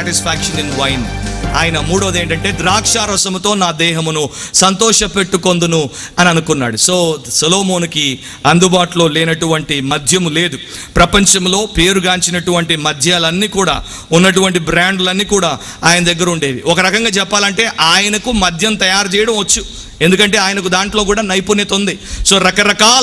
satisfaction in wine ఆయన మూడోది ఏంటంటే ద్రాక్షారసముతో నా దేహమును సంతోష పెట్టుకొందును అని అనుకున్నాడు సో సొలోమోనుకి అందుబాటులో లేనటువంటి మద్యము లేదు ప్రపంచంలో పేరుగాంచినటువంటి మద్యాలన్నీ కూడా ఉన్నటువంటి బ్రాండ్లన్నీ కూడా ఆయన దగ్గర ఉండేవి ఒక రకంగా చెప్పాలంటే ఆయనకు మద్యం తయారు చేయడం వచ్చు ఎందుకంటే ఆయనకు దాంట్లో కూడా నైపుణ్యత ఉంది సో రకరకాల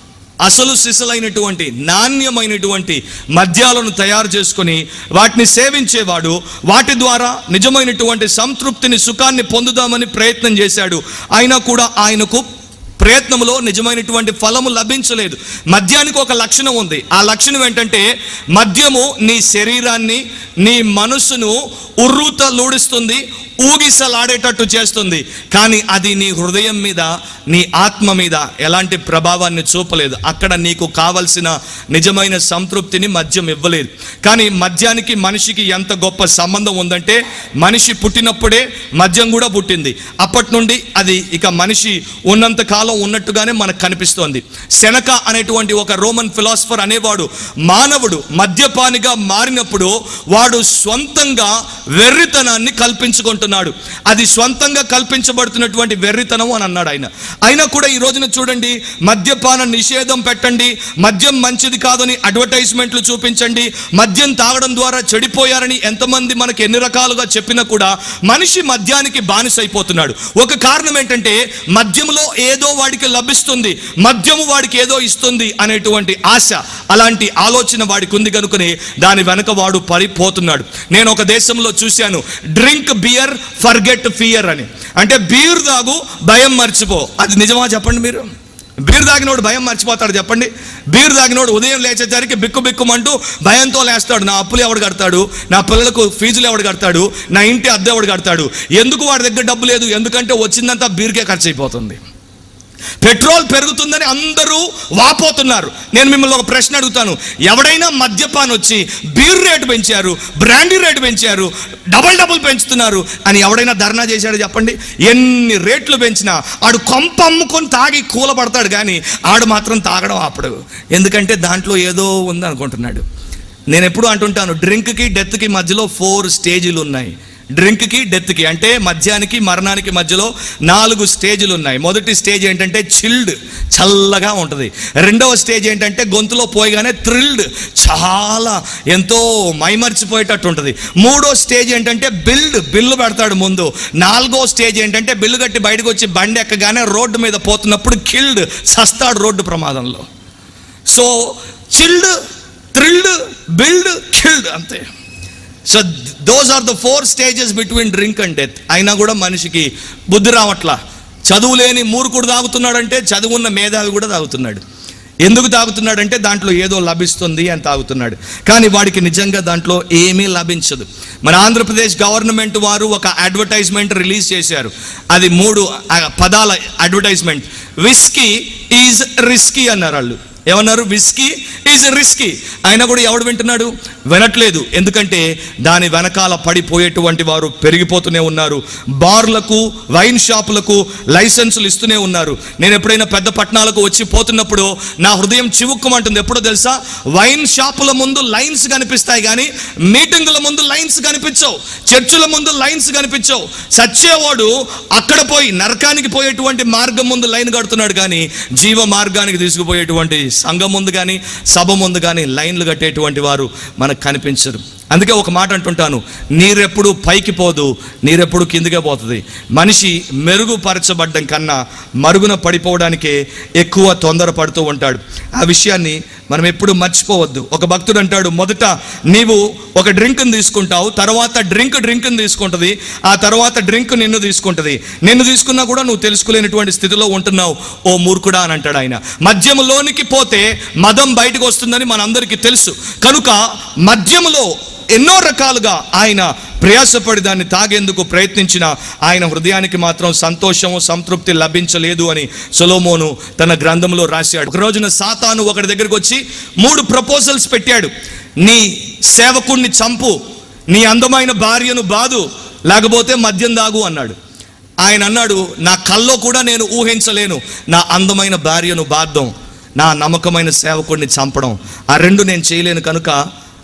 అసలు సిసలైనటువంటి నాణ్యమైనటువంటి మద్యాలను తయారు చేసుకొని వాటిని సేవించేవాడు వాటి ద్వారా నిజమైనటువంటి సంతృప్తిని సుఖాన్ని పొందుదామని ప్రయత్నం చేశాడు అయినా కూడా ఆయనకు ప్రయత్నంలో నిజమైనటువంటి ఫలము లభించలేదు మద్యానికి ఒక లక్షణం ఉంది ఆ లక్షణం ఏంటంటే మద్యము నీ శరీరాన్ని నీ మనసును ఉర్రూత లూడిస్తుంది ఊగిసలాడేటట్టు చేస్తుంది కానీ అది నీ హృదయం మీద నీ ఆత్మ మీద ఎలాంటి ప్రభావాన్ని చూపలేదు అక్కడ నీకు కావలసిన నిజమైన సంతృప్తిని మద్యం ఇవ్వలేదు కానీ మద్యానికి మనిషికి ఎంత గొప్ప సంబంధం ఉందంటే మనిషి పుట్టినప్పుడే మద్యం కూడా పుట్టింది అప్పటి నుండి అది ఇక మనిషి ఉన్నంత కాలం ఉన్నట్టుగానే మనకు కనిపిస్తోంది సెనక అనేటువంటి ఒక రోమన్ ఫిలాసఫర్ అనేవాడు మానవుడు మద్యపానిగా మారినప్పుడు వాడు స్వంతంగా వెర్రితనాన్ని కల్పించుకుంటున్నాడు అది స్వంతంగా కల్పించబడుతున్నటువంటి వెర్రితనం అని అన్నాడు ఆయన అయినా కూడా ఈ రోజున చూడండి మద్యపాన నిషేధం పెట్టండి మద్యం మంచిది కాదని అడ్వర్టైజ్మెంట్లు చూపించండి మద్యం తాగడం ద్వారా చెడిపోయారని ఎంతమంది మనకి ఎన్ని రకాలుగా చెప్పినా కూడా మనిషి మద్యానికి బానిసైపోతున్నాడు ఒక కారణం ఏంటంటే మద్యములో ఏదో వాడికి లభిస్తుంది మద్యము వాడికి ఏదో ఇస్తుంది అనేటువంటి ఆశ అలాంటి ఆలోచన వాడికి ఉంది కనుకనే దాని వెనక వాడు పడిపోతున్నాడు నేను ఒక దేశంలో చూశాను డ్రింక్ బియర్ ఫర్గెట్ ఫియర్ అని అంటే బీర్ తాగు భయం మర్చిపో అది నిజమా చెప్పండి మీరు బీర్ తాగినోడు భయం మర్చిపోతాడు చెప్పండి బీర్ తాగినోడు ఉదయం లేచేసరికి బిక్కు బిక్కుమంటూ భయంతో లేస్తాడు నా అప్పులు ఎవడు కడతాడు నా పిల్లలకు ఫీజులు ఎవడు కడతాడు నా ఇంటి అద్దె ఎవడు కడతాడు ఎందుకు వాడి దగ్గర డబ్బు లేదు ఎందుకంటే వచ్చిందంతా బీర్కే ఖర్చు అయిపోతుంది పెట్రోల్ పెరుగుతుందని అందరూ వాపోతున్నారు నేను మిమ్మల్ని ఒక ప్రశ్న అడుగుతాను ఎవడైనా మద్యపాన్ వచ్చి బీర్ రేటు పెంచారు బ్రాండీ రేటు పెంచారు డబల్ డబుల్ పెంచుతున్నారు అని ఎవడైనా ధర్నా చేశాడో చెప్పండి ఎన్ని రేట్లు పెంచినా ఆడు కొంప అమ్ముకొని తాగి కూలబడతాడు కానీ ఆడు మాత్రం తాగడం ఆపడు ఎందుకంటే దాంట్లో ఏదో ఉంది అనుకుంటున్నాడు నేను ఎప్పుడు అంటుంటాను డ్రింక్కి డెత్కి మధ్యలో ఫోర్ స్టేజీలు ఉన్నాయి డ్రింక్కి డెత్కి అంటే మద్యానికి మరణానికి మధ్యలో నాలుగు స్టేజ్లు ఉన్నాయి మొదటి స్టేజ్ ఏంటంటే చిల్డ్ చల్లగా ఉంటుంది రెండవ స్టేజ్ ఏంటంటే గొంతులో పోయగానే థ్రిల్డ్ చాలా ఎంతో మైమర్చిపోయేటట్టు ఉంటుంది మూడో స్టేజ్ ఏంటంటే బిల్డ్ బిల్లు పెడతాడు ముందు నాలుగో స్టేజ్ ఏంటంటే బిల్లు కట్టి బయటకు వచ్చి బండి ఎక్కగానే రోడ్డు మీద పోతున్నప్పుడు కిల్డ్ సస్తాడు రోడ్డు ప్రమాదంలో so chilled thrilled build killed అంతే so those are the four stages between drink and death అయినా కూడా మనిషికి బుద్ధి రావట్లా చదువు లేని మూర్ఖుడు తాగుతున్నాడంటే చదువున్న మేధావి కూడా తాగుతున్నాడు ఎందుకు తాగుతున్నాడంటే దాంట్లో ఏదో లభిస్తుంది అని తాగుతున్నాడు కానీ వాడికి నిజంగా దాంట్లో ఏమీ లభించదు మన ఆంధ్రప్రదేశ్ గవర్నమెంట్ వారు ఒక అడ్వర్టైజ్మెంట్ రిలీజ్ చేశారు అది మూడు ఆ, పదాల అడ్వర్టైజ్మెంట్ విస్కీ ఈజ్ రిస్కీ అన్నారు వాళ్ళు ఏమన్నారు విస్కీ ఈజ్ రిస్కీ అయినా కూడా ఎవడు వింటున్నాడు వినట్లేదు ఎందుకంటే దాని వెనకాల పడిపోయేటువంటి వారు పెరిగిపోతూనే ఉన్నారు బార్లకు వైన్ షాపులకు లైసెన్సులు ఇస్తూనే ఉన్నారు నేను ఎప్పుడైనా పెద్ద పట్టణాలకు వచ్చి పోతున్నప్పుడు నా హృదయం చివుక్కుమంటుంది ఎప్పుడో తెలుసా వైన్ షాపుల ముందు లైన్స్ కనిపిస్తాయి కానీ మీటింగుల ముందు లైన్స్ కనిపించవు చర్చుల ముందు లైన్స్ కనిపించవు సచ్చేవాడు అక్కడ పోయి నరకానికి పోయేటువంటి మార్గం ముందు లైన్ కడుతున్నాడు కానీ జీవ మార్గానికి తీసుకుపోయేటువంటి సంఘం ముందు కానీ సభ ముందు కానీ లైన్లు కట్టేటువంటి వారు మనకు కనిపించరు అందుకే ఒక మాట అంటుంటాను నీరెప్పుడు పైకి పోదు నీరెప్పుడు కిందికే పోతుంది మనిషి మెరుగుపరచబడ్డం కన్నా మరుగున పడిపోవడానికే ఎక్కువ తొందరపడుతూ ఉంటాడు ఆ విషయాన్ని మనం ఎప్పుడు మర్చిపోవద్దు ఒక భక్తుడు అంటాడు మొదట నీవు ఒక డ్రింక్ని తీసుకుంటావు తర్వాత డ్రింక్ డ్రింక్ని తీసుకుంటుంది ఆ తర్వాత డ్రింక్ నిన్ను తీసుకుంటుంది నిన్ను తీసుకున్నా కూడా నువ్వు తెలుసుకోలేనటువంటి స్థితిలో ఉంటున్నావు ఓ మూర్ఖుడా అని అంటాడు ఆయన మద్యములోనికి పోతే మదం బయటకు వస్తుందని మనందరికీ తెలుసు కనుక మద్యములో ఎన్నో రకాలుగా ఆయన ప్రయాసపడి దాన్ని తాగేందుకు ప్రయత్నించిన ఆయన హృదయానికి మాత్రం సంతోషము సంతృప్తి లభించలేదు అని సొలోమోను తన గ్రంథంలో రాశాడు ఒక రోజున సాతాను ఒకటి దగ్గరికి వచ్చి మూడు ప్రపోజల్స్ పెట్టాడు నీ సేవకుణ్ణి చంపు నీ అందమైన భార్యను బాదు లేకపోతే మద్యం దాగు అన్నాడు ఆయన అన్నాడు నా కల్లో కూడా నేను ఊహించలేను నా అందమైన భార్యను బాద్దం నా నమ్మకమైన సేవకుడిని చంపడం ఆ రెండు నేను చేయలేను కనుక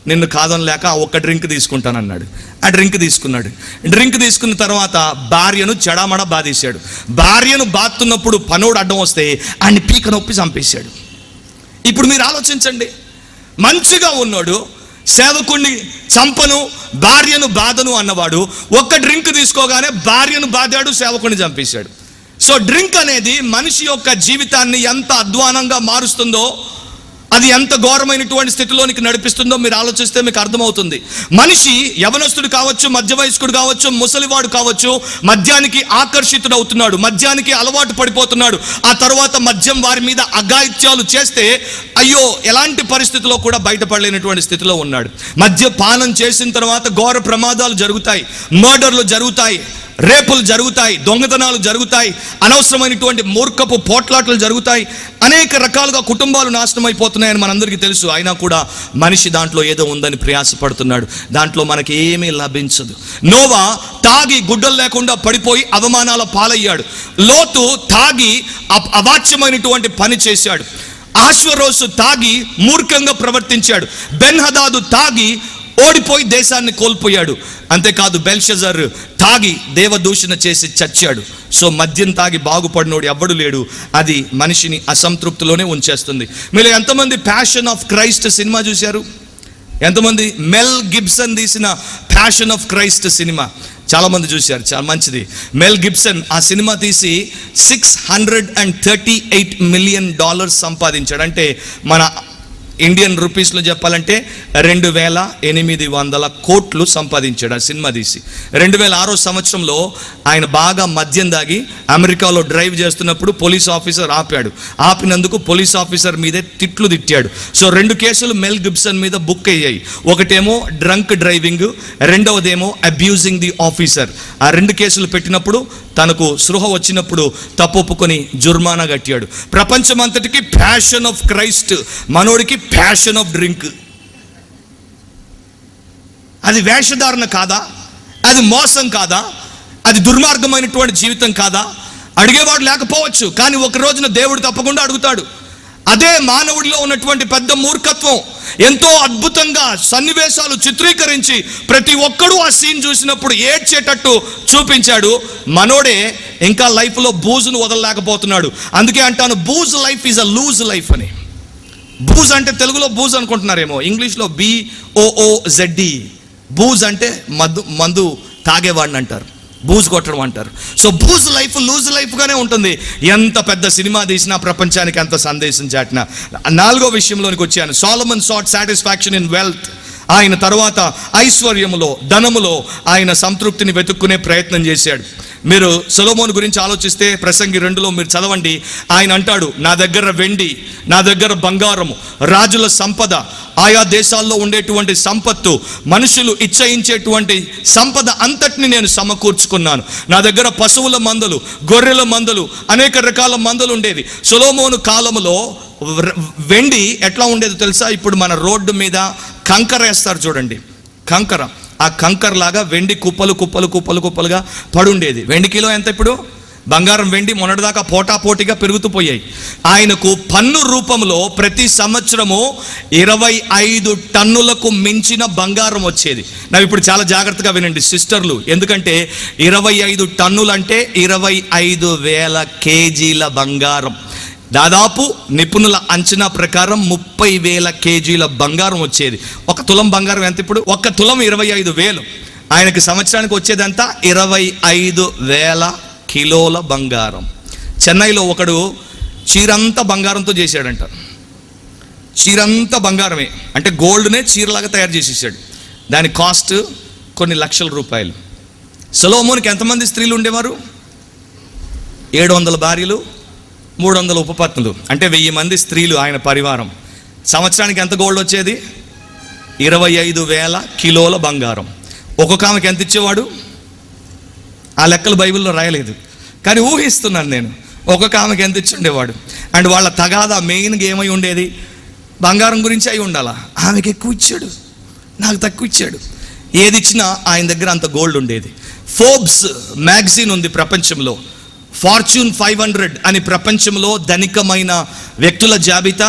నిన్ను కాదనలేక ఆ ఒక్క డ్రింక్ తీసుకుంటానన్నాడు ఆ డ్రింక్ తీసుకున్నాడు డ్రింక్ తీసుకున్న తర్వాత భార్యను చెడామడ బాధేశాడు భార్యను బాతున్నప్పుడు పనోడు అడ్డం వస్తే ఆయన్ని పీక నొప్పి చంపేశాడు ఇప్పుడు మీరు ఆలోచించండి మంచిగా ఉన్నాడు సేవకుణ్ణి చంపను భార్యను బాధను అన్నవాడు ఒక్క డ్రింక్ తీసుకోగానే భార్యను బాధాడు సేవకుని చంపేశాడు సో డ్రింక్ అనేది మనిషి యొక్క జీవితాన్ని ఎంత అధ్వానంగా మారుస్తుందో అది ఎంత ఘోరమైనటువంటి స్థితిలోనికి నడిపిస్తుందో మీరు ఆలోచిస్తే మీకు అర్థమవుతుంది మనిషి యవనస్తుడు కావచ్చు మధ్య వయస్కుడు కావచ్చు ముసలివాడు కావచ్చు మద్యానికి ఆకర్షితుడు అవుతున్నాడు మద్యానికి అలవాటు పడిపోతున్నాడు ఆ తర్వాత మద్యం వారి మీద అఘాయిత్యాలు చేస్తే అయ్యో ఎలాంటి పరిస్థితిలో కూడా బయటపడలేనటువంటి స్థితిలో ఉన్నాడు మద్య పానం చేసిన తర్వాత ఘోర ప్రమాదాలు జరుగుతాయి మర్డర్లు జరుగుతాయి రేపులు జరుగుతాయి దొంగతనాలు జరుగుతాయి అనవసరమైనటువంటి మూర్ఖపు పోట్లాటలు జరుగుతాయి అనేక రకాలుగా కుటుంబాలు నాశనం అయిపోతున్నాయని మనందరికీ తెలుసు అయినా కూడా మనిషి దాంట్లో ఏదో ఉందని ప్రయాసపడుతున్నాడు దాంట్లో మనకి ఏమీ లభించదు నోవా తాగి గుడ్డలు లేకుండా పడిపోయి అవమానాల పాలయ్యాడు లోతు తాగి అ- అవాచ్యమైనటువంటి పని చేశాడు ఆశ్వరోసు తాగి మూర్ఖంగా ప్రవర్తించాడు బెన్హదాదు తాగి ఓడిపోయి దేశాన్ని కోల్పోయాడు అంతేకాదు బెల్షజర్ తాగి దేవదూషణ చేసి చచ్చాడు సో మద్యం తాగి బాగుపడినోడు ఎవ్వడు లేడు అది మనిషిని అసంతృప్తిలోనే ఉంచేస్తుంది మీరు ఎంతమంది ప్యాషన్ ఆఫ్ క్రైస్ట్ సినిమా చూశారు ఎంతమంది మెల్ గిబ్సన్ తీసిన ప్యాషన్ ఆఫ్ క్రైస్ట్ సినిమా చాలా మంది చూశారు చాలా మంచిది మెల్ గిబ్సన్ ఆ సినిమా తీసి six hundred and thirty eight million dollars సంపాదించాడు అంటే మన ఇండియన్ రూపీస్లో చెప్పాలంటే రెండు వేల ఎనిమిది వందల కోట్లు సంపాదించాడు ఆ సినిమా తీసి రెండు వేల ఆరో సంవత్సరంలో ఆయన బాగా మద్యం దాగి అమెరికాలో డ్రైవ్ చేస్తున్నప్పుడు పోలీస్ ఆఫీసర్ ఆపాడు ఆపినందుకు పోలీస్ ఆఫీసర్ మీదే తిట్లు తిట్టాడు సో రెండు కేసులు మెల్ గిబ్సన్ మీద బుక్ అయ్యాయి ఒకటేమో డ్రంక్ డ్రైవింగ్ రెండవదేమో అబ్యూజింగ్ ది ఆఫీసర్ ఆ రెండు కేసులు పెట్టినప్పుడు తనకు సృహ వచ్చినప్పుడు తప్పొప్పుకొని జుర్మానా కట్టాడు ప్రపంచమంతటికి ప్యాషన్ ఆఫ్ క్రైస్ట్ మనోడికి ప్యాషన్ ఆఫ్ డ్రింక్ అది వేషధారణ కాదా అది మోసం కాదా అది దుర్మార్గమైనటువంటి జీవితం కాదా అడిగేవాడు లేకపోవచ్చు కానీ ఒక రోజున దేవుడు తప్పకుండా అడుగుతాడు అదే మానవుడిలో ఉన్నటువంటి పెద్ద మూర్ఖత్వం ఎంతో అద్భుతంగా సన్నివేశాలు చిత్రీకరించి ప్రతి ఒక్కడూ ఆ సీన్ చూసినప్పుడు ఏడ్చేటట్టు చూపించాడు మనోడే ఇంకా లైఫ్లో బూజును వదలలేకపోతున్నాడు అందుకే అంటాను booze life is a loose life అని బూజ్ అంటే తెలుగులో బూజ్ అనుకుంటున్నారేమో ఇంగ్లీష్లో బిఓఓ జెడ్డి బూజ్ అంటే మద్దు మందు తాగేవాడిని అంటారు బూజ్ కొట్టడం అంటారు సో బూజ్ లైఫ్ లూజ్ లైఫ్గానే ఉంటుంది ఎంత పెద్ద సినిమా తీసినా ప్రపంచానికి అంత సందేశం చాటినా నాలుగో విషయంలోనికి వచ్చాను Solomon sought satisfaction in wealth ఆయన తర్వాత ఐశ్వర్యములో ధనములో ఆయన సంతృప్తిని వెతుక్కునే ప్రయత్నం చేశాడు మీరు సొలొమోన్ గురించి ఆలోచిస్తే ప్రసంగి రెండులో మీరు చదవండి ఆయన అంటాడు నా దగ్గర వెండి నా దగ్గర బంగారము రాజుల సంపద ఆయా దేశాల్లో ఉండేటువంటి సంపత్తు మనుషులు ఇచ్చయించేటువంటి సంపద అంతటిని నేను సమకూర్చుకున్నాను నా దగ్గర పశువుల మందలు గొర్రెల మందలు అనేక రకాల మందలు ఉండేవి సొలోమోను కాలములో వ- వెండి ఎట్లా ఉండేదో తెలుసా ఇప్పుడు మన రోడ్డు మీద కంకర వేస్తారు చూడండి కంకర ఆ కంకర లాగా వెండి కుప్పలు కుప్పలు కుప్పలు కుప్పలుగా పడుండేది వెండి కిలో ఎంత ఇప్పుడు బంగారం వెండి మొన్నటిదాకా పోటాపోటీగా పెరుగుతూ పోయాయి ఆయనకు పన్ను రూపంలో ప్రతి సంవత్సరము ఇరవై ఐదు టన్నులకు మించిన బంగారం వచ్చేది నాకు ఇప్పుడు చాలా జాగ్రత్తగా వినండి సిస్టర్లు ఎందుకంటే ఇరవై ఐదు టన్నులు అంటే ఇరవై ఐదు వేల కేజీల బంగారం దాదాపు నిపుణుల అంచనా ప్రకారం ముప్పై వేల కేజీల బంగారం వచ్చేది ఒక తులం బంగారం ఎంత ఇప్పుడు ఒక తులం ఇరవై ఐదు వేలు ఆయనకి సంవత్సరానికి వచ్చేదంతా ఇరవై ఐదు వేల కిలోల బంగారం చెన్నైలో ఒకడు చీరంతా బంగారంతో చేశాడంట చీరంతా బంగారమే అంటే గోల్డ్నే చీరలాగా తయారు చేసేసాడు దాని కాస్ట్ కొన్ని లక్షల రూపాయలు సొలోమోనికి ఎంతమంది స్త్రీలు ఉండేవారు ఏడు వందల భార్యలు మూడు వందల ఉపపత్నులు అంటే వెయ్యి మంది స్త్రీలు ఆయన పరివారం సంవత్సరానికి ఎంత గోల్డ్ వచ్చేది ఇరవై ఐదు వేల కిలోల బంగారం ఒక్కొక్క ఆమెకి ఎంత ఇచ్చేవాడు ఆ లెక్కలు బైబిల్లో రాయలేదు కానీ ఊహిస్తున్నాను నేను ఒక్కొక్క ఆమెకి ఎంత ఇచ్చి ఉండేవాడు అండ్ వాళ్ళ తగాదా మెయిన్గా ఏమై ఉండేది బంగారం గురించి అయి ఉండాలా ఆమెకి ఎక్కువ ఇచ్చాడు నాకు తక్కువ ఇచ్చాడు ఏది ఇచ్చినా ఆయన దగ్గర అంత గోల్డ్ ఉండేది ఫోర్బ్స్ మ్యాగజైన్ ఉంది ప్రపంచంలో ఫార్చ్యూన్ ఫైవ్ హండ్రెడ్ అని ప్రపంచంలో ధనికమైన వ్యక్తుల జాబితా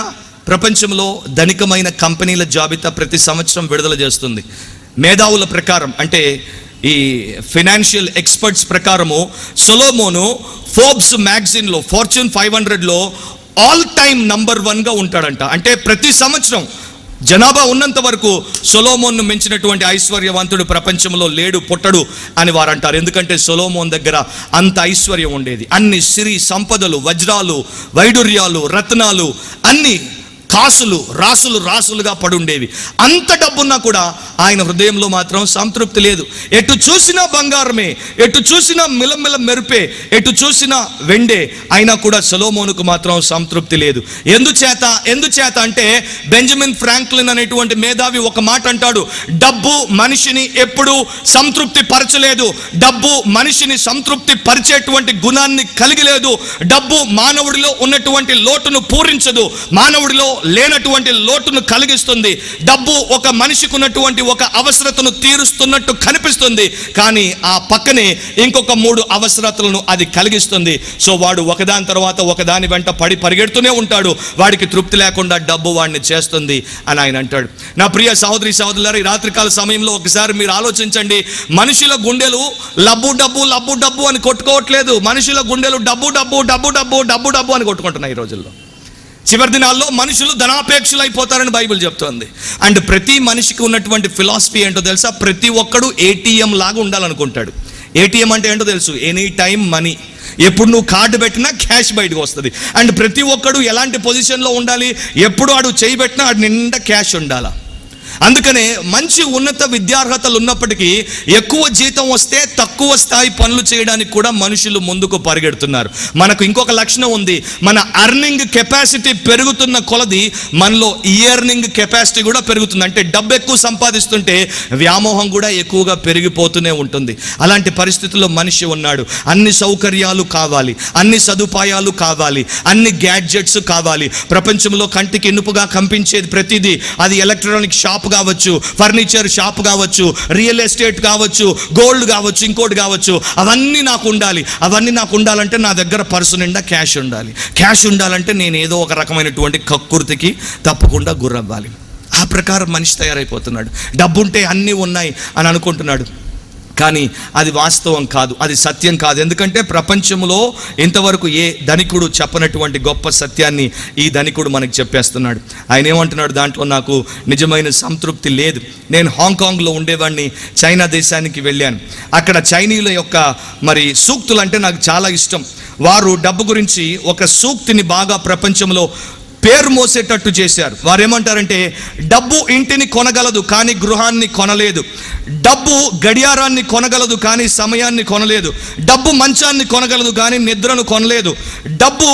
ప్రపంచంలో ధనికమైన కంపెనీల జాబితా ప్రతి సంవత్సరం విడుదల చేస్తుంది మేధావుల ప్రకారం అంటే ఈ ఫినాన్షియల్ ఎక్స్పర్ట్స్ ప్రకారము సొలోమోను ఫోర్బ్స్ మ్యాగజైన్లో ఫార్చ్యూన్ ఫైవ్ హండ్రెడ్లో ఆల్ టైమ్ నంబర్ వన్గా ఉంటాడంట అంటే ప్రతి సంవత్సరం జనాభా ఉన్నంత వరకు సొలోమోన్ను మించినటువంటి ఐశ్వర్యవంతుడు ప్రపంచంలో లేడు పుట్టడు అని వారు అంటారు ఎందుకంటే సొలోమోన్ దగ్గర అంత ఐశ్వర్యం ఉండేది అన్ని సిరి సంపదలు వజ్రాలు వైడూర్యాలు రత్నాలు అన్ని కాసులు రాసులు రాసులుగా పడుండేవి అంత డబ్బున్నా కూడా ఆయన హృదయంలో మాత్రం సంతృప్తి లేదు ఎటు చూసినా బంగారమే ఎటు చూసినా మిలమిల మెరుపే ఎటు చూసినా వెండే అయినా కూడా సొలోమోనుకు మాత్రం సంతృప్తి లేదు ఎందుచేత ఎందుచేత అంటే బెంజమిన్ ఫ్రాంక్లిన్ అనేటువంటి మేధావి ఒక మాట అంటాడు డబ్బు మనిషిని ఎప్పుడు సంతృప్తి పరచలేదు డబ్బు మనిషిని సంతృప్తి పరిచేటువంటి గుణాన్ని కలిగి లేదు డబ్బు మానవుడిలో ఉన్నటువంటి లోటును పూరించదు మానవుడిలో లేనటువంటి లోటును కలిగిస్తుంది డబ్బు ఒక మనిషికి ఉన్నటువంటి ఒక అవసరతను తీరుస్తున్నట్టు కనిపిస్తుంది కానీ ఆ పక్కనే ఇంకొక మూడు అవసరతలను అది కలిగిస్తుంది సో వాడు ఒకదాని తర్వాత ఒకదాని వెంట పడి పరిగెడుతూనే ఉంటాడు వాడికి తృప్తి లేకుండా డబ్బు వాడిని చేస్తుంది అని ఆయన అంటాడు నా ప్రియ సహోదరి సహోదరులారా ఈ రాత్రికాల సమయంలో ఒకసారి మీరు ఆలోచించండి మనుషుల గుండెలు లబ్బు డబ్బు లబ్బు డబ్బు అని కొట్టుకోవట్లేదు మనుషుల గుండెలు డబ్బు డబ్బు డబ్బు డబ్బు డబ్బు డబ్బు అని కొట్టుకుంటున్నాయి ఈ రోజుల్లో చివరి దినాల్లో మనుషులు ధనాపేక్షలు అయిపోతారని బైబిల్ చెప్తోంది అండ్ ప్రతి మనిషికి ఉన్నటువంటి ఫిలాసఫీ ఏంటో తెలుసా ప్రతి ఒక్కడు ఏటీఎం లాగా ఉండాలనుకుంటాడు ఏటీఎం అంటే ఏంటో తెలుసు ఎనీ టైం మనీ ఎప్పుడు నువ్వు కార్డు పెట్టినా క్యాష్ బయటకు వస్తుంది అండ్ ప్రతి ఒక్కడు ఎలాంటి పొజిషన్లో ఉండాలి ఎప్పుడు ఆడు చేయి పెట్టినా ఆడు నిండా క్యాష్ ఉండాలా అందుకనే మంచి ఉన్నత విద్యార్హతలు ఉన్నప్పటికీ ఎక్కువ జీతం వస్తే తక్కువ స్థాయి పనులు చేయడానికి కూడా మనుషులు ముందుకు పరిగెడుతున్నారు మనకు ఇంకొక లక్షణం ఉంది మన అర్నింగ్ కెపాసిటీ పెరుగుతున్న కొలది మనలో ఇయర్నింగ్ కెపాసిటీ కూడా పెరుగుతుంది అంటే డబ్బు ఎక్కువ సంపాదిస్తుంటే వ్యామోహం కూడా ఎక్కువగా పెరిగిపోతూనే ఉంటుంది అలాంటి పరిస్థితుల్లో మనిషి ఉన్నాడు అన్ని సౌకర్యాలు కావాలి అన్ని సదుపాయాలు కావాలి అన్ని గ్యాడ్జెట్స్ కావాలి ప్రపంచంలో కంటికి ఇనుపుగా కంపించేది ప్రతిదీ అది ఎలక్ట్రానిక్ షాప్ కావచ్చు ఫర్నిచర్ షాప్ కావచ్చు రియల్ ఎస్టేట్ కావచ్చు గోల్డ్ కావచ్చు ఇంకోటి కావచ్చు అవన్నీ నాకు ఉండాలి అవన్నీ నాకు ఉండాలంటే నా దగ్గర పర్సు నిండా క్యాష్ ఉండాలి క్యాష్ ఉండాలంటే నేను ఏదో ఒక రకమైనటువంటి కక్కుర్తికి తప్పకుండా గురవ్వాలి ఆ ప్రకారం మనిషి తయారైపోతున్నాడు డబ్బుంటే అన్నీ ఉన్నాయి అని అనుకుంటున్నాడు కానీ అది వాస్తవం కాదు అది సత్యం కాదు ఎందుకంటే ప్రపంచంలో ఇంతవరకు ఏ ధనికుడు చెప్పనటువంటి గొప్ప సత్యాన్ని ఈ ధనికుడు మనకి చెప్పేస్తున్నాడు ఆయన ఏమంటున్నాడు దాంట్లో నాకు నిజమైన సంతృప్తి లేదు నేను హాంకాంగ్లో ఉండేవాడిని చైనా దేశానికి వెళ్ళాను అక్కడ చైనీయుల యొక్క మరి సూక్తులు అంటే నాకు చాలా ఇష్టం వారు డబ్బు గురించి ఒక సూక్తిని బాగా ప్రపంచంలో పేరు మోసేటట్టు చేశారు వారు ఏమంటారంటే డబ్బు ఇంటిని కొనగలదు కానీ గృహాన్ని కొనలేదు డబ్బు గడియారాన్ని కొనగలదు కానీ సమయాన్ని కొనలేదు డబ్బు మంచాన్ని కొనగలదు కానీ నిద్రను కొనలేదు డబ్బు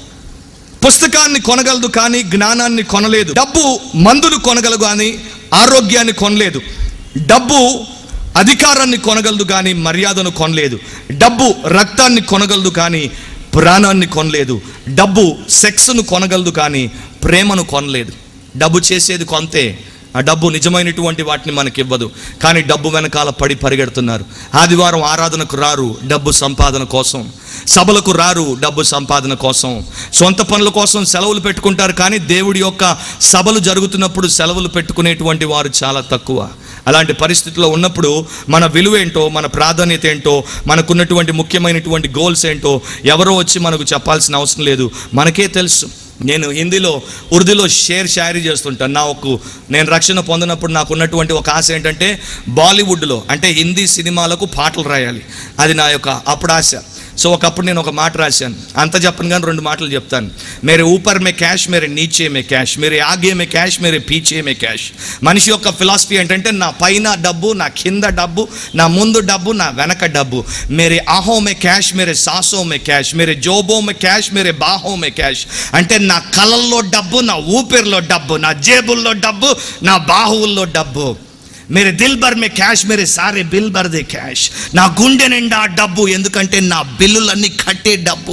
పుస్తకాన్ని కొనగలదు కానీ జ్ఞానాన్ని కొనలేదు డబ్బు మందులు కొనగలదు కానీ ఆరోగ్యాన్ని కొనలేదు డబ్బు అధికారాన్ని కొనగలదు కానీ మర్యాదను కొనలేదు డబ్బు రక్తాన్ని కొనగలదు కానీ ప్రాణాన్ని కొనలేదు డబ్బు సెక్స్ను కొనగలదు కానీ ప్రేమను కొనలేదు డబ్బు చేసేది కొంతే ఆ డబ్బు నిజమైనటువంటి వాటిని మనకి ఇవ్వదు కానీ డబ్బు వెనకాల పడి పరిగెడుతున్నారు ఆదివారం ఆరాధనకు రారు డబ్బు సంపాదన కోసం సభలకు రారు డబ్బు సంపాదన కోసం సొంత పనుల కోసం సెలవులు పెట్టుకుంటారు కానీ దేవుడి యొక్క సభలు జరుగుతున్నప్పుడు సెలవులు పెట్టుకునేటువంటి వారు చాలా తక్కువ అలాంటి పరిస్థితిలో ఉన్నప్పుడు మన విలువ ఏంటో మన ప్రాధాన్యత ఏంటో మనకున్నటువంటి ముఖ్యమైనటువంటి గోల్స్ ఏంటో ఎవరో వచ్చి మనకు చెప్పాల్సిన అవసరం లేదు మనకే తెలుసు నేను హిందీలో ఉర్దూలో షేర్ షాయరీ చేస్తుంటాను నా ఒక నేను రక్షణ పొందినప్పుడు నాకు ఉన్నటువంటి ఒక ఆశ ఏంటంటే బాలీవుడ్లో అంటే హిందీ సినిమాలకు పాటలు రాయాలి అది నా యొక్క అప్పుడు ఆశ సో ఒకప్పుడు నేను ఒక మాట రాశాను అంత చెప్పను కానీ రెండు మాటలు చెప్తాను మేరే ఊపర్ మే క్యాష్ మేరే నీచే మే క్యాష్ మేరే ఆగే మే క్యాష్ మేరే పీచే మే క్యాష్ మనిషి యొక్క ఫిలాసఫీ ఏంటంటే నా పైన డబ్బు నా కింద డబ్బు నా ముందు డబ్బు నా వెనక డబ్బు మేరే ఆహో మే క్యాష్ మేరే సాసో మే క్యాష్ మేరే జోబో మే క్యాష్ మేరే బాహో మే క్యాష్ అంటే నా కలల్లో డబ్బు నా ఊపిరిలో డబ్బు నా జేబుల్లో డబ్బు నా బాహువుల్లో డబ్బు మేరే దిల్ భర్ మే క్యాష్ మేరే సారే బిల్ భర్ దే క్యాష్ నా గుండె నిండా డబ్బు ఎందుకంటే నా బిల్లులన్నీ కట్టే డబ్బు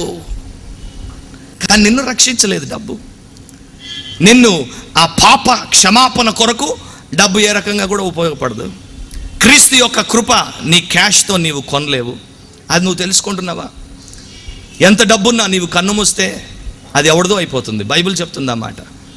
కానీ నిన్ను రక్షించలేదు డబ్బు నిన్ను ఆ పాప క్షమాపణ కొరకు డబ్బు ఏ రకంగా కూడా ఉపయోగపడదు క్రీస్తు యొక్క కృప నీ క్యాష్తో నీవు కొనలేవు అది నువ్వు తెలుసుకుంటున్నావా ఎంత డబ్బున్నా నీవు కన్ను మూస్తే అది ఎవరిదో అయిపోతుంది బైబిల్ చెప్తుంది అన్నమాట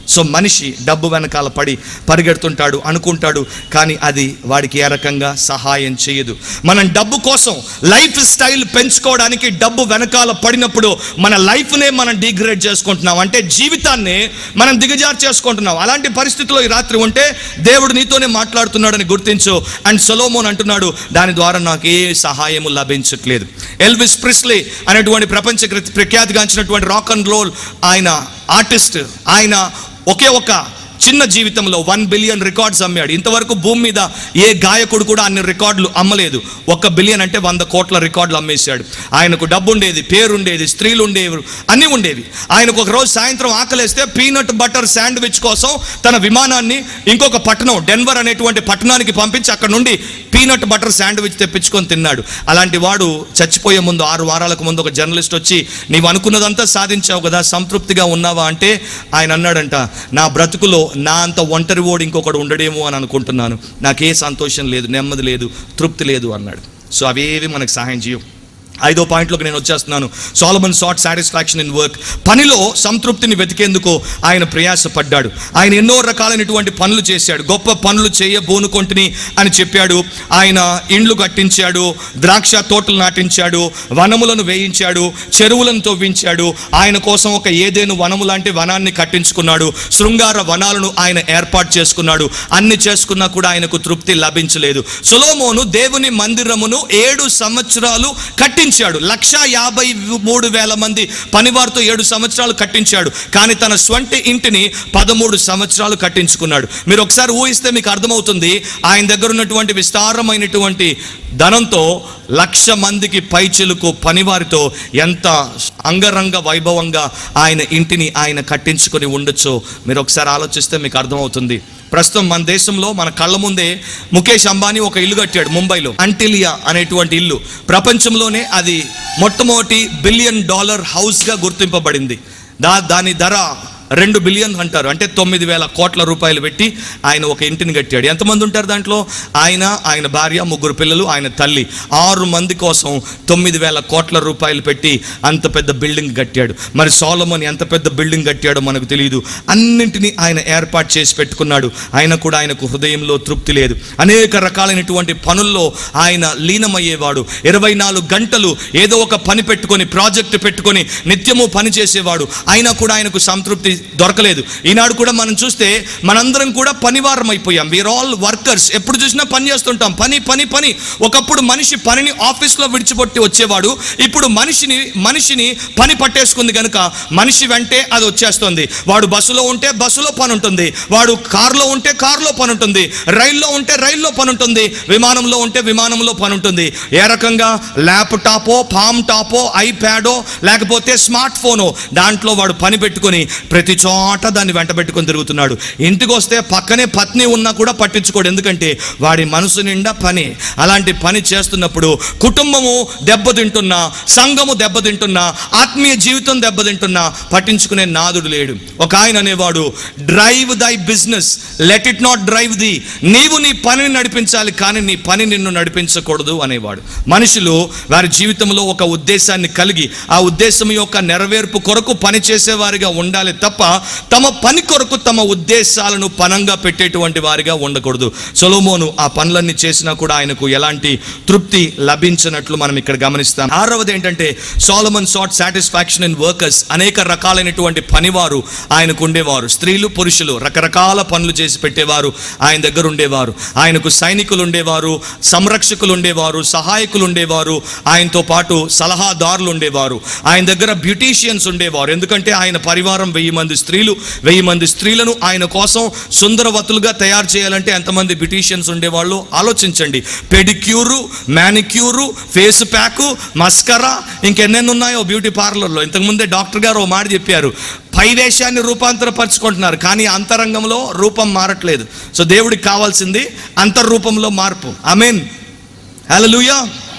సో మనిషి డబ్బు వెనకాల పడి పరిగెడుతుంటాడు అనుకుంటాడు కానీ అది వాడికి ఏ రకంగా సహాయం చేయదు మనం డబ్బు కోసం లైఫ్ స్టైల్ పెంచుకోవడానికి డబ్బు వెనకాల పడినప్పుడు మన లైఫ్నే మనం డిగ్రేడ్ చేసుకుంటున్నాం అంటే జీవితాన్ని మనం దిగజారు చేసుకుంటున్నాం అలాంటి పరిస్థితిలో ఈ రాత్రి ఉంటే దేవుడు నీతోనే మాట్లాడుతున్నాడని గుర్తించు అండ్ సొలోమోన్ అంటున్నాడు దాని ద్వారా నాకు ఏ సహాయము లభించట్లేదు ఎల్విస్ ప్రిస్లీ అనేటువంటి ప్రపంచ కృ- ప్రఖ్యాతిగాంచినటువంటి రాక్ అండ్ రోల్ ఆయన ఆర్టిస్ట్ ఆయన ఒకే ఒక చిన్న జీవితంలో వన్ బిలియన్ రికార్డ్స్ అమ్మాడు ఇంతవరకు భూమి మీద ఏ గాయకుడు కూడా అన్ని రికార్డులు అమ్మలేదు ఒక బిలియన్ అంటే వంద కోట్ల రికార్డులు అమ్మేశాడు ఆయనకు డబ్బు ఉండేది పేరు ఉండేది స్త్రీలు ఉండేవి అన్నీ ఉండేవి ఆయనకు ఒక రోజు సాయంత్రం ఆకలేస్తే పీనట్ బటర్ శాండ్విచ్ కోసం తన విమానాన్ని ఇంకొక పట్టణం డెన్వర్ అనేటువంటి పట్టణానికి పంపించి అక్కడ నుండి పీనట్ బటర్ శాండ్విచ్ తెప్పించుకొని తిన్నాడు అలాంటి వాడు చచ్చిపోయే ముందు ఆరు వారాలకు ముందు ఒక జర్నలిస్ట్ వచ్చి నీవు అనుకున్నదంతా సాధించావు కదా సంతృప్తిగా ఉన్నావా అంటే ఆయన అన్నాడంట నా బ్రతుకులో నా అంత ఒంటరి ఓడి ఇంకొకడు ఉండడేమో అని అనుకుంటున్నాను నాకే సంతోషం లేదు నెమ్మది లేదు తృప్తి లేదు అన్నాడు సో అవేవి మనకు సహాయం చేయవు ఐదో పాయింట్లోకి నేను వచ్చేస్తున్నాను Solomon sought satisfaction in work పనిలో సంతృప్తిని వెతికేందుకు ఆయన ప్రయాసపడ్డాడు ఆయన ఎన్నో రకాలైనటువంటి పనులు చేశాడు గొప్ప పనులు చేయబోనుకొంటిని అని చెప్పాడు ఆయన ఇండ్లు కట్టించాడు ద్రాక్ష తోటలు నాటించాడు వనములను వేయించాడు చెరువులను తవ్వించాడు ఆయన కోసం ఒక ఏదేను వనము లాంటి వనాన్ని కట్టించుకున్నాడు శృంగార వనాలను ఆయన ఏర్పాటు చేసుకున్నాడు అన్ని చేసుకున్నా కూడా ఆయనకు తృప్తి లభించలేదు సొలోమోను దేవుని మందిరమును ఏడు సంవత్సరాలు కట్టించాడు లక్ష యాభై మూడు వేల మంది పనివారితో ఏడు సంవత్సరాలు కట్టించాడు కానీ తన స్వంటి ఇంటిని పదమూడు సంవత్సరాలు కట్టించుకున్నాడు మీరు ఒకసారి ఊహిస్తే మీకు అర్థమవుతుంది ఆయన దగ్గర ఉన్నటువంటి విస్తారమైనటువంటి ధనంతో లక్ష మందికి పైచిలుకు పనివారితో ఎంత అంగరంగ వైభవంగా ఆయన ఇంటిని ఆయన కట్టించుకొని ఉండొచ్చో మీరు ఒకసారి ఆలోచిస్తే మీకు అర్థమవుతుంది ప్రస్తుతం మన దేశంలో మన కళ్ళ ముందే ముఖేష్ అంబానీ ఒక ఇల్లు కట్టాడు ముంబైలో అంటిలియా అనేటువంటి ఇల్లు ప్రపంచంలోనే అది మొట్టమొదటి బిలియన్ డాలర్ హౌస్గా గుర్తింపబడింది దా దాని ధర రెండు బిలియన్ అంటారు అంటే తొమ్మిది వేల కోట్ల రూపాయలు పెట్టి ఆయన ఒక ఇంటిని కట్టాడు ఎంతమంది ఉంటారు దాంట్లో ఆయన ఆయన భార్య ముగ్గురు పిల్లలు ఆయన తల్లి ఆరు మంది కోసం తొమ్మిది వేల కోట్ల రూపాయలు పెట్టి అంత పెద్ద బిల్డింగ్ కట్టాడు మరి సోలమన్ ఎంత పెద్ద బిల్డింగ్ కట్టాడో మనకు తెలియదు అన్నింటినీ ఆయన ఏర్పాటు చేసి పెట్టుకున్నాడు ఆయన కూడా ఆయనకు హృదయంలో తృప్తి లేదు అనేక రకాలైనటువంటి పనుల్లో ఆయన లీనమయ్యేవాడు ఇరవై నాలుగు గంటలు ఏదో ఒక పని పెట్టుకొని ప్రాజెక్టు పెట్టుకొని నిత్యము పని చేసేవాడు అయినా కూడా ఆయనకు సంతృప్తి దొరకలేదు ఈనాడు కూడా మనం చూస్తే మనందరం కూడా పనివారం అయిపోయాం వీఆర్ ఆల్ వర్కర్స్ ఎప్పుడు చూసినా పని చేస్తుంటాం పని పని పని ఒకప్పుడు మనిషి పనిని ఆఫీస్లో విడిచిపెట్టి వచ్చేవాడు ఇప్పుడు మనిషిని మనిషిని పని పట్టేసుకుంది కనుక మనిషి వెంటే అది వచ్చేస్తుంది వాడు బస్సులో ఉంటే బస్సులో పని ఉంటుంది వాడు కారులో ఉంటే కారులో పని ఉంటుంది రైల్లో ఉంటే రైల్లో పని ఉంటుంది విమానంలో ఉంటే విమానంలో పని ఉంటుంది ఏ రకంగా ల్యాప్టాపో పామ్ టాపో ఐప్యాడో లేకపోతే స్మార్ట్ ఫోనో దాంట్లో వాడు పని పెట్టుకొని ప్రతి చోట దాన్ని వెంట పెట్టుకొని తిరుగుతున్నాడు ఇంటికి వస్తే పక్కనే పత్ని ఉన్నా కూడా పట్టించుకోడు ఎందుకంటే వాడి మనసు నిండా పని అలాంటి పని చేస్తున్నప్పుడు కుటుంబము దెబ్బతింటున్నా సంఘము దెబ్బతింటున్నా ఆత్మీయ జీవితం దెబ్బతింటున్నా పట్టించుకునే నాదుడు లేడు ఒక ఆయన అనేవాడు drive thy business let it not drive thee నీవు నీ పనిని నడిపించాలి కానీ నీ పని నిన్ను నడిపించకూడదు అనేవాడు మనుషులు వారి జీవితంలో ఒక ఉద్దేశాన్ని కలిగి ఆ ఉద్దేశం యొక్క నెరవేర్పు కొరకు పని చేసేవారిగా ఉండాలి తప్ప తమ పని కొరకు తమ ఉద్దేశాలను పనంగా పెట్టేటువంటి వారిగా ఉండకూడదు సొలోమోను ఆ పనులన్నీ చేసినా కూడా ఆయనకు ఎలాంటి తృప్తి లభించినట్లు మనం ఇక్కడ గమనిస్తాం ఆరవది ఏంటంటే Solomon sought satisfaction in workers అనేక రకాలైనటువంటి పనివారు ఆయనకు ఉండేవారు స్త్రీలు పురుషులు రకరకాల పనులు చేసి పెట్టేవారు ఆయన దగ్గర ఉండేవారు ఆయనకు సైనికులు ఉండేవారు సంరక్షకులు ఉండేవారు సహాయకులు ఉండేవారు ఆయనతో పాటు సలహాదారులు ఉండేవారు ఆయన దగ్గర బ్యూటీషియన్స్ ఉండేవారు ఎందుకంటే ఆయన పరివారం వెయ్యి మంది స్త్రీలు వెయ్యి మంది స్త్రీలను ఆయన కోసం సుందరవతులుగా తయారు చేయాలంటే ఎంతమంది బ్యూటీషియన్స్ ఉండేవాళ్ళు ఆలోచించండి pedicure manicure face pack mascara ఇంకెన్నెన్ని ఉన్నాయో బ్యూటీ పార్లర్లో ఇంతకుముందే డాక్టర్ గారు ఓ మాట చెప్పారు పై వేషాన్ని రూపాంతరపరచుకుంటున్నారు కానీ అంతరంగంలో రూపం మారట్లేదు సో దేవుడికి కావాల్సింది అంతర్రూపంలో మార్పు ఐ మీన్ హలోయా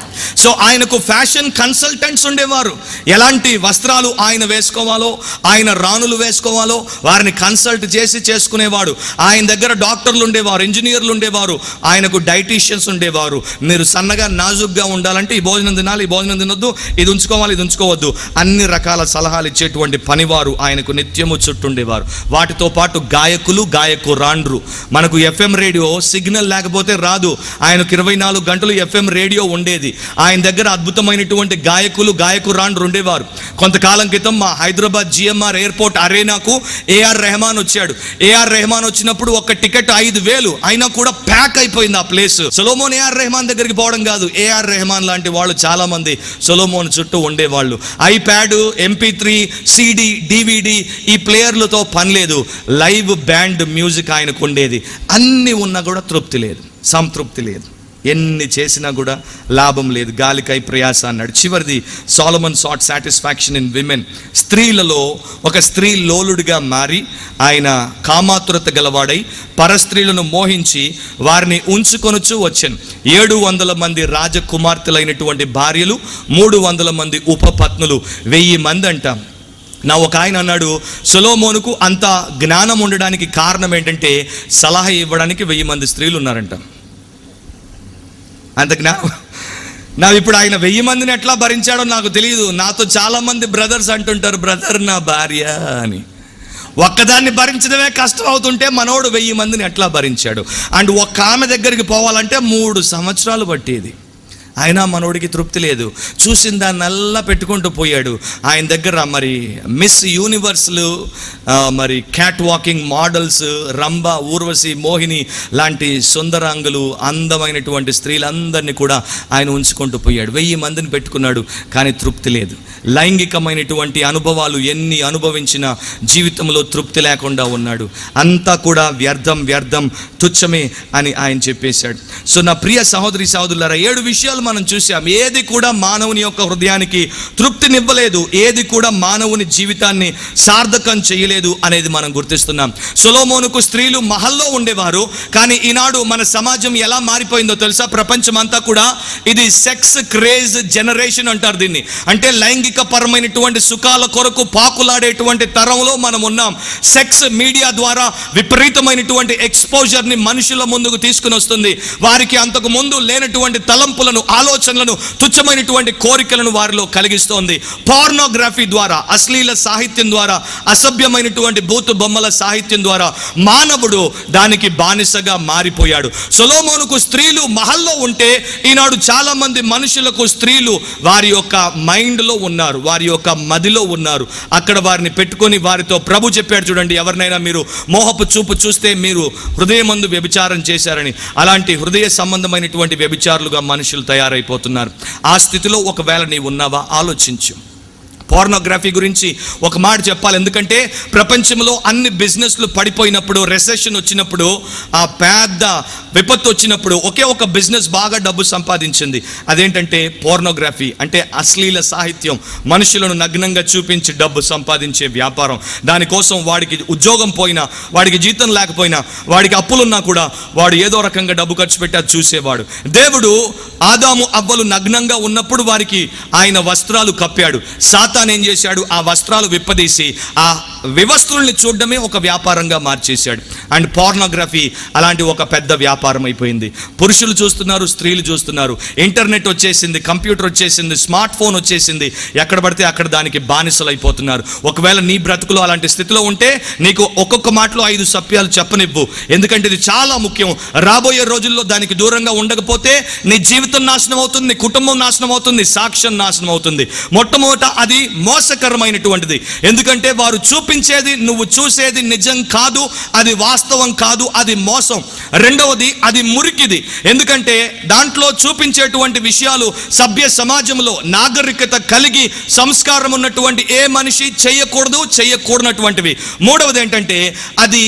సో ఆయనకు ఫ్యాషన్ కన్సల్టెంట్స్ ఉండేవారు ఎలాంటి వస్త్రాలు ఆయన వేసుకోవాలో ఆయన రాణులు వేసుకోవాలో వారిని కన్సల్ట్ చేసి చేసుకునేవాడు ఆయన దగ్గర డాక్టర్లు ఉండేవారు ఇంజనీర్లు ఉండేవారు ఆయనకు డైటీషియన్స్ ఉండేవారు మీరు సన్నగా నాజుగ్గా ఉండాలంటే ఈ భోజనం తినాలి ఈ భోజనం తినొద్దు ఇది ఉంచుకోవాలి ఇది ఉంచుకోవద్దు అన్ని రకాల సలహాలు ఇచ్చేటువంటి పనివారు ఆయనకు నిత్యము చుట్టుండేవారు వాటితో పాటు గాయకులు గాయకు రాండ్రు మనకు ఎఫ్ఎం రేడియో సిగ్నల్ లేకపోతే రాదు ఆయనకు ఇరవై నాలుగు గంటలు ఎఫ్ఎం రేడియో ఉండేది ఆయన దగ్గర అద్భుతమైనటువంటి గాయకులు గాయకు రాండ్రు ఉండేవారు కొంతకాలం క్రితం మా హైదరాబాద్ జిఎంఆర్ ఎయిర్పోర్ట్ అరేనాకు ఏఆర్ రెహమాన్ వచ్చాడు ఏఆర్ రెహమాన్ వచ్చినప్పుడు ఒక టికెట్ ఐదు వేలు అయినా కూడా ప్యాక్ అయిపోయింది ఆ ప్లేస్ సొలోమోన్ ఏఆర్ రెహమాన్ దగ్గరికి పోవడం కాదు ఏఆర్ రెహమాన్ లాంటి వాళ్ళు చాలా మంది సొలోమోన్ చుట్టూ ఉండేవాళ్ళు iPad MP three CD DVD ఈ ప్లేయర్లతో పని లేదు లైవ్ బ్యాండ్ మ్యూజిక్ ఆయనకు ఉండేది అన్నీ ఉన్నా కూడా తృప్తి లేదు సంతృప్తి లేదు ఎన్ని చేసినా కూడా లాభం లేదు గాలికై ప్రయాస అన్నాడు చివరిది Solomon sought satisfaction in women స్త్రీలలో ఒక స్త్రీ లోలుడిగా మారి ఆయన కామాతురత గలవాడై పరస్త్రీలను మోహించి వారిని ఉంచుకొనుచు వచ్చాను ఏడు వందల మంది రాజకుమార్తెలైనటువంటి భార్యలు మూడు వందల మంది ఉపపత్నులు వెయ్యి మంది అంటాం నా ఒక ఆయన అన్నాడు సొలోమోనుకు అంత జ్ఞానం ఉండడానికి కారణం ఏంటంటే సలహా ఇవ్వడానికి వెయ్యి మంది స్త్రీలు ఉన్నారంట అంత జ్ఞానం నా ఇప్పుడు ఆయన వెయ్యి మందిని ఎట్లా భరించాడో నాకు తెలియదు నాతో చాలా మంది బ్రదర్స్ అంటుంటారు బ్రదర్ నా భార్య అని ఒక్కదాన్ని భరించడమే కష్టం అవుతుంటే మనోడు వెయ్యి మందిని ఎట్లా భరించాడు అండ్ ఒక్క ఆమె దగ్గరికి పోవాలంటే మూడు సంవత్సరాలు పట్టేది అయినా మనోడికి తృప్తి లేదు చూసిన దాన్నల్లా పెట్టుకుంటూ పోయాడు ఆయన దగ్గర మరి మిస్ యూనివర్స్లు ఆ, మరి cat walking models Rambha Urvashi Mohini లాంటి సుందరాంగులు అందమైనటువంటి స్త్రీలందరినీ కూడా ఆయన ఉంచుకుంటూ పోయాడు వెయ్యి మందిని పెట్టుకున్నాడు కానీ తృప్తి లేదు లైంగికమైనటువంటి అనుభవాలు ఎన్ని అనుభవించినా జీవితంలో తృప్తి లేకుండా ఉన్నాడు అంతా కూడా వ్యర్థం వ్యర్థం తుచ్చమే అని ఆయన చెప్పేశాడు సో నా ప్రియ సహోదరి సహోదరులారా ఏడు విషయాలు మనం చూసాం ఏది కూడా మానవుని యొక్క హృదయానికి తృప్తినివ్వలేదు ఏది కూడా మానవుని జీవితాన్ని సార్థకం చేయలేదు అనేది మనం గుర్తిస్తున్నాం సొలోమోనుకు స్త్రీలు మహల్లో ఉండేవారు కానీ ఈనాడు మన సమాజం ఎలా మారిపోయిందో తెలుసా ప్రపంచం అంతా కూడా ఇది సెక్స్ క్రేజ్ జనరేషన్ అంటారు దీన్ని అంటే లైంగిక పరమైనటువంటి సుఖాల కొరకు పాకులాడేటువంటి తరంలో మనం ఉన్నాం సెక్స్ మీడియా ద్వారా విపరీతమైనటువంటి ఎక్స్పోజర్ ని మనుషుల ముందుకు తీసుకుని వస్తుంది వారికి అంతకు ముందు లేనటువంటి తలంపులను ఆలోచనలను తుచ్చమైనటువంటి కోరికలను వారిలో కలిగిస్తోంది పార్నోగ్రఫీ ద్వారా అశ్లీల సాహిత్యం ద్వారా అసభ్యమైనటువంటి బూతు బొమ్మల సాహిత్యం ద్వారా మానవుడు దానికి బానిసగా మారిపోయాడు సొలోమోనుకు స్త్రీలు మహల్లో ఉంటే ఈనాడు చాలా మంది మనుషులకు స్త్రీలు వారి యొక్క మైండ్లో ఉన్నారు వారి యొక్క మదిలో ఉన్నారు అక్కడ వారిని పెట్టుకొని వారితో ప్రభు చెప్పాడు చూడండి ఎవరినైనా మీరు మోహపు చూపు చూస్తే మీరు హృదయమందు వ్యభిచారం చేశారని అలాంటి హృదయ సంబంధమైనటువంటి వ్యభిచారులుగా మనుషులు తయారైపోతున్నారు ఆ స్థితిలో ఒకవేళ నీవు ఉన్నావా ఆలోచించు పోర్నోగ్రఫీ గురించి ఒక మాట చెప్పాలి ఎందుకంటే ప్రపంచంలో అన్ని బిజినెస్లు పడిపోయినప్పుడు రెసెషన్ వచ్చినప్పుడు ఆ పెద్ద విపత్తు వచ్చినప్పుడు ఒకే ఒక బిజినెస్ బాగా డబ్బు సంపాదించింది అదేంటంటే పోర్నోగ్రఫీ అంటే అశ్లీల సాహిత్యం మనుషులను నగ్నంగా చూపించి డబ్బు సంపాదించే వ్యాపారం దానికోసం వాడికి ఉద్యోగం పోయినా వాడికి జీతం లేకపోయినా వాడికి అప్పులున్నా కూడా వాడు ఏదో రకంగా డబ్బు ఖర్చు పెట్టి అది చూసేవాడు దేవుడు ఆదాము అవ్వలు నగ్నంగా ఉన్నప్పుడు వారికి ఆయన వస్త్రాలు కప్పాడు సాతాన్ ఏం చేశాడు ఆ వస్త్రాలు విప్పదీసి ఆ వివస్త్రుల్ని చూడడమే ఒక వ్యాపారంగా మార్చేశాడు అండ్ పోర్నోగ్రఫీ అలాంటి ఒక పెద్ద వ్యాపారం అయిపోయింది పురుషులు చూస్తున్నారు స్త్రీలు చూస్తున్నారు ఇంటర్నెట్ వచ్చేసింది కంప్యూటర్ వచ్చేసింది స్మార్ట్ ఫోన్ వచ్చేసింది ఎక్కడ పడితే అక్కడ దానికి బానిసలు అయిపోతున్నారు ఒకవేళ నీ బ్రతుకులో అలాంటి స్థితిలో ఉంటే నీకు ఒక్కొక్క మాటలో ఐదు సత్యాలు చెప్పనివ్వు ఎందుకంటే ఇది చాలా ముఖ్యం రాబోయే రోజుల్లో దానికి దూరంగా ఉండకపోతే నీ జీవితం నాశనం అవుతుంది నీ కుటుంబం నాశనం అవుతుంది సాక్ష్యం నాశనం అవుతుంది మొట్టమొదట అది మోసకరమైనటువంటిది ఎందుకంటే వారు చూపించేది నువ్వు చూసేది నిజం కాదు అది వాస్తవం కాదు అది మోసం రెండవది అది మురికిది ఎందుకంటే దాంట్లో చూపించేటువంటి విషయాలు సభ్య సమాజంలో నాగరికత కలిగి సంస్కారం ఉన్నటువంటి ఏ మనిషి చేయకూడదు చేయకూడనటువంటివి మూడవది ఏంటంటే అది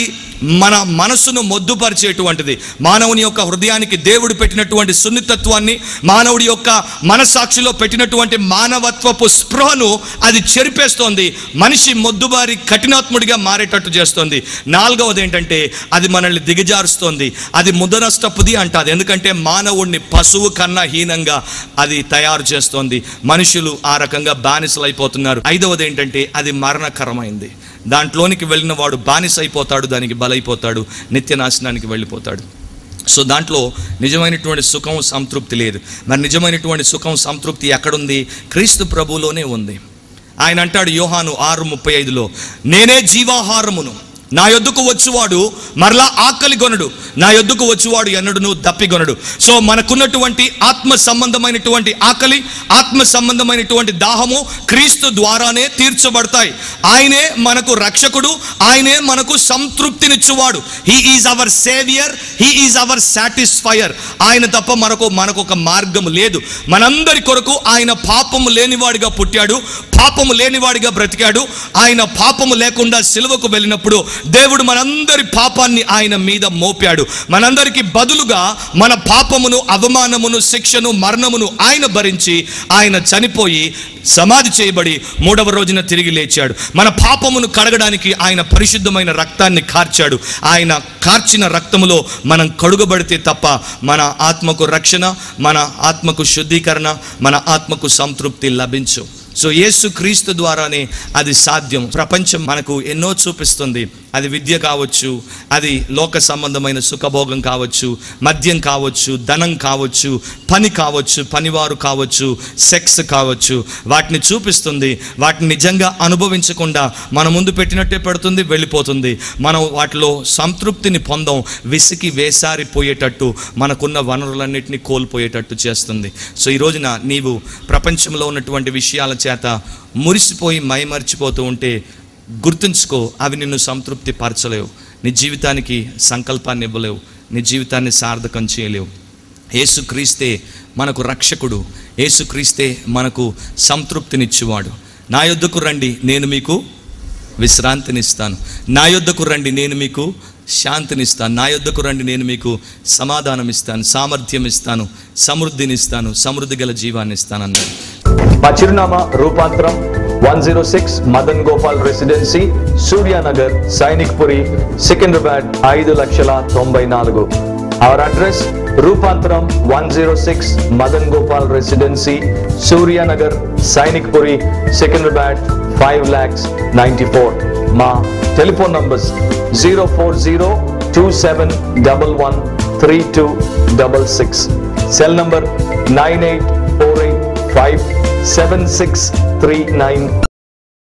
మన మనసును మొద్దుపరిచేటువంటిది మానవుని యొక్క హృదయానికి దేవుడు పెట్టినటువంటి సున్నితత్వాన్ని మానవుడి యొక్క మనసాక్షిలో పెట్టినటువంటి మానవత్వపు స్పృహను అది చెరిపేస్తోంది మనిషి మొద్దుబారి కఠినాత్ముడిగా మారేటట్టు చేస్తోంది నాలుగవది ఏంటంటే అది మనల్ని దిగజారుస్తోంది అది ముదనష్టపుది అంటాది ఎందుకంటే మానవుడిని పశువు కన్నా హీనంగా అది తయారు చేస్తోంది మనుషులు ఆ రకంగా బానిసలైపోతున్నారు ఐదవది ఏంటంటే అది మరణకరమైంది దాంట్లోనికి వెళ్ళిన వాడు బానిస అయిపోతాడు దానికి బలైపోతాడు నిత్య నాశనానికి వెళ్ళిపోతాడు సో దాంట్లో నిజమైనటువంటి సుఖం సంతృప్తి లేదు మరి నిజమైనటువంటి సుఖం సంతృప్తి ఎక్కడుంది క్రీస్తు ప్రభువులోనే ఉంది ఆయన అంటాడు యోహాను ఆరు ముప్పై ఐదులో నేనే జీవాహారమును నా యొద్దకు వచ్చువాడు మరలా ఆకలి గొనడు నా యొద్దకు వచ్చువాడు ఎన్నడును దప్పిగొనడు సో మనకున్నటువంటి ఆత్మ సంబంధమైనటువంటి ఆకలి ఆత్మ సంబంధమైనటువంటి దాహము క్రీస్తు ద్వారానే తీర్చబడతాయి ఆయనే మనకు రక్షకుడు ఆయనే మనకు సంతృప్తినిచ్చువాడు he is our saviour he is our satisfier ఆయన తప్ప మనకు మనకు ఒక మార్గం లేదు మనందరి కొరకు ఆయన పాపము లేనివాడిగా పుట్టాడు పాపము లేనివాడిగా బ్రతికాడు ఆయన పాపము లేకుండా సిలువకు వెళ్ళినప్పుడు దేవుడు మనందరి పాపాన్ని ఆయన మీద మోపాడు మనందరికి బదులుగా మన పాపమును అవమానమును శిక్షను మరణమును ఆయన భరించి ఆయన చనిపోయి సమాధి చేయబడి మూడవ రోజున తిరిగి లేచాడు మన పాపమును కడగడానికి ఆయన పరిశుద్ధమైన రక్తాన్ని కార్చాడు ఆయన కార్చిన రక్తములో మనం కడుగబడితే తప్ప మన ఆత్మకు రక్షణ మన ఆత్మకు శుద్ధీకరణ మన ఆత్మకు సంతృప్తి లభించు సో యేసు క్రీస్తు ద్వారానే అది సాధ్యం ప్రపంచం మనకు ఎన్నో చూపిస్తుంది అది విద్య కావచ్చు అది లోక సంబంధమైన సుఖభోగం కావచ్చు మద్యం కావచ్చు ధనం కావచ్చు పని కావచ్చు పనివారు కావచ్చు సెక్స్ కావచ్చు వాటిని చూపిస్తుంది వాటిని నిజంగా అనుభవించకుండా మన ముందు పెట్టినట్టే పెడుతుంది వెళ్ళిపోతుంది మనం వాటిలో సంతృప్తిని పొందం విసికి వేసారిపోయేటట్టు మనకున్న వనరులన్నింటినీ కోల్పోయేటట్టు చేస్తుంది సో ఈ రోజున నీవు ప్రపంచంలో ఉన్నటువంటి విషయాల చేత మురిసిపోయి మైమర్చిపోతూ ఉంటే గుర్తుంచుకో అవి నిన్ను సంతృప్తి పరచలేవు నీ జీవితానికి సంకల్పాన్ని ఇవ్వలేవు నీ జీవితాన్ని సార్థకం చేయలేవు యేసుక్రీస్తే మనకు రక్షకుడు యేసుక్రీస్తే మనకు సంతృప్తినిచ్చేవాడు నా యొద్దకు రండి నేను మీకు విశ్రాంతినిస్తాను నా యొద్దకు రండి నేను మీకు శాంతినిస్తాను నా యొద్దకు రండి నేను మీకు సమాధానం ఇస్తాను సామర్థ్యం ఇస్తాను సమృద్ధిని ఇస్తాను సమృద్ధి గల జీవాన్ని ఇస్తాను అన్నాడు మా చిరునామా రూపాంతరం one zero six Madan Gopal residency Suryanagar Sainikpuri Secunderabad ఐదు లక్షల తొంభై నాలుగు అవర్ అడ్రస్ రూపాంతరం one zero six Madan Gopal residency Suryanagar Sainikpuri Secunderabad five lakhs ninety four మా telephone numbers zero four zero two seven double one three two double six cell number nine eight four eight five seven six three nine